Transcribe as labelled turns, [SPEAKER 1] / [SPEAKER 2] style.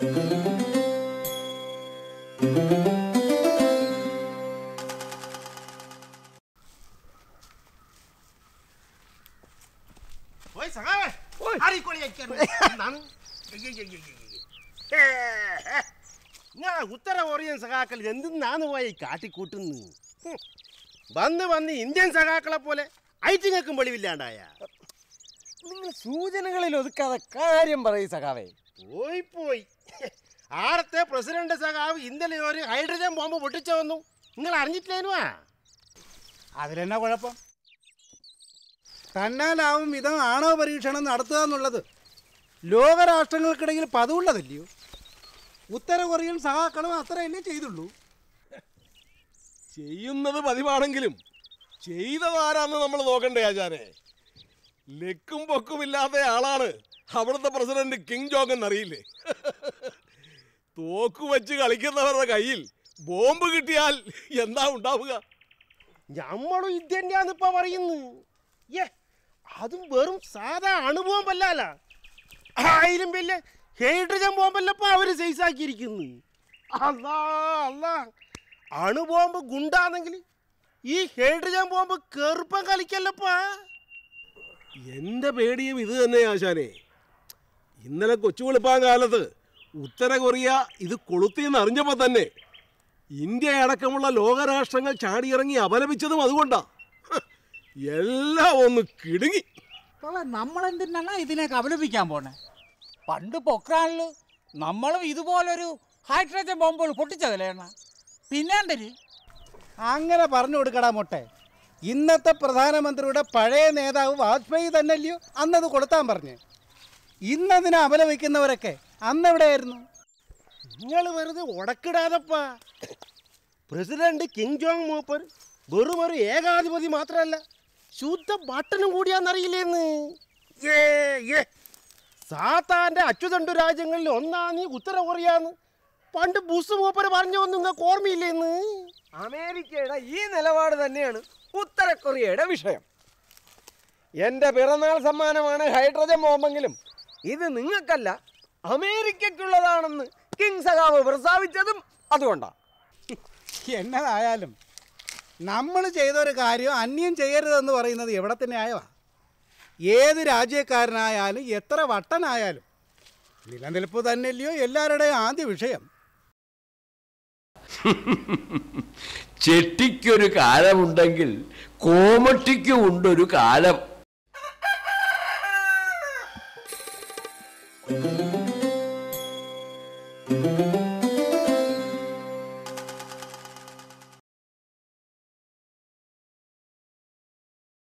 [SPEAKER 1] ഓയ് സഖാവേ ആരിക്കോളി അയക്കാണ് എന്താണ് ഞാൻ ഉത്തര കൊറിയൻ സഖാക്കൾ എന്തിനാണ് പോയി കാട്ടിക്കൂട്ടുന്നു ഹും. വന്ന് വന്ന് ഇന്ത്യൻ സഖാക്കളെ പോലെ ഐറ്റിങ്ങൾക്കും വെളിവില്ലാണ്ടായ
[SPEAKER 2] നിങ്ങൾ സൂചനകളിൽ ഒതുക്കാതെ കാര്യം പറയും സഖാവേ
[SPEAKER 1] പോയി പോയി ആടത്തെ പ്രസിഡന്റ് സഖാവ് ഇന്നലെ ഒരു ഹൈഡ്രജൻ ബോംബ് പൊട്ടിച്ചു വന്നു നിങ്ങൾ അറിഞ്ഞിട്ടില്ലേനുവാ
[SPEAKER 3] അതിലെന്നാ കുഴപ്പം തന്നാലാവും വിധം ആണവ പരീക്ഷണം നടത്തുക എന്നുള്ളത് ലോകരാഷ്ട്രങ്ങൾക്കിടയിൽ പതിവുള്ളതല്ലയോ ഉത്തര കൊറിയൻ സഹാക്കളും അത്രയല്ലേ ചെയ്തുള്ളൂ
[SPEAKER 4] ചെയ്യുന്നത് പതിവാണെങ്കിലും ചെയ്തതാരാന്ന് നമ്മൾ നോക്കണ്ടേ ആചാരെ ലെക്കും പൊക്കും ഇല്ലാത്ത ആളാണ് അവിടുത്തെ പ്രസിഡന്റ് കിങ് ജോങ് എന്നറിയില്ലേ തോക്ക് വെച്ച് കളിക്കുന്നവരുടെ കയ്യിൽ ബോംബ് കിട്ടിയാൽ എന്താ ഉണ്ടാവുക
[SPEAKER 1] നമ്മളും ഇത് തന്നെയാന്ന് ഇപ്പൊ പറയുന്നു ഏ അതും വെറും സാധാ അണുബോംബല്ല ആയിരം വലിയ ഹൈഡ്രജൻ ബോംബല്ലപ്പോ അവര് സൈസാക്കിയിരിക്കുന്നു അല്ലാ അല്ലാ അണുബോംബ് ഗുണ്ടാണെങ്കിൽ ഈ ഹൈഡ്രജൻ ബോംബ് കെറുപ്പം കളിക്കല്ലപ്പാ
[SPEAKER 4] എന്റെ പേടിയും ഇത് തന്നെ ആശാനെ ഇന്നലെ കൊച്ചു വെളുപ്പാൻ കാലത്ത് ഉത്തര കൊറിയ ഇത് കൊളുത്തിയെന്ന് അറിഞ്ഞപ്പോൾ തന്നെ ഇന്ത്യ അടക്കമുള്ള ലോകരാഷ്ട്രങ്ങൾ ചാടിയിറങ്ങി അപലപിച്ചതും അതുകൊണ്ടാ ഹ്, എല്ലാം ഒന്ന് കിടുങ്ങി
[SPEAKER 5] നമ്മളെന്തിനാണ് ഇതിനെ കബളിപ്പിക്കാൻ പോണേ പണ്ട് പൊക്രാനില് നമ്മളും ഇതുപോലൊരു ഹൈഡ്രജൻ ബോംബുകൾ പൊട്ടിച്ചതല്ലേണ പിന്നാണ്ടര്
[SPEAKER 3] അങ്ങനെ പറഞ്ഞു കൊടുക്കടാ മൊട്ടെ ഇന്നത്തെ പ്രധാനമന്ത്രിയുടെ പഴയ നേതാവ് വാജ്പേയി തന്നെയല്ലയോ അന്നത് കൊടുത്താൻ പറഞ്ഞ് ഇന്നതിനെ അപലപിക്കുന്നവരൊക്കെ അന്നെവിടെയായിരുന്നു
[SPEAKER 1] നിങ്ങൾ വെറുതെ ഉടക്കിടാതപ്പാ പ്രസിഡന്റ് കിങ് ജോങ് മൂപ്പർ വെറും ഒരു ഏകാധിപതി മാത്രമല്ല ശുദ്ധ ബട്ടനും കൂടിയാന്നറിയില്ലേന്ന് ഏ ഏ സാത്താന്റെ അച്ചുതണ്ടു രാജ്യങ്ങളിൽ ഒന്നാണ് ഈ ഉത്തര കൊറിയാന്ന് പണ്ട് ബുസ് മൂപ്പർ പറഞ്ഞു നിങ്ങൾക്ക് ഓർമ്മയില്ലേന്ന്
[SPEAKER 2] അമേരിക്കയുടെ ഈ നിലപാട് തന്നെയാണ് ഉത്തര കൊറിയയുടെ വിഷയം എൻ്റെ പിറന്നാൾ സമ്മാനമാണ് ഹൈഡ്രജൻ ബോംബെങ്കിലും ഇത് നിങ്ങൾക്കല്ല അമേരിക്കയ്ക്കുള്ളതാണെന്ന് കിങ് സഖാവ് പ്രസ്താവിച്ചതും അതുകൊണ്ടാണ്
[SPEAKER 3] എന്നതായാലും നമ്മൾ ചെയ്തൊരു കാര്യം അന്യം ചെയ്യരുതെന്ന് പറയുന്നത് എവിടെ തന്നെ ആയോ ഏത് രാജ്യക്കാരനായാലും എത്ര വട്ടനായാലും നിലനിൽപ്പ് തന്നെയല്ലയോ എല്ലാവരുടെയും ആദ്യ വിഷയം
[SPEAKER 6] ചെട്ടിക്കൊരു കാലമുണ്ടെങ്കിൽ കോമട്ടിക്കും ഉണ്ടൊരു കാലം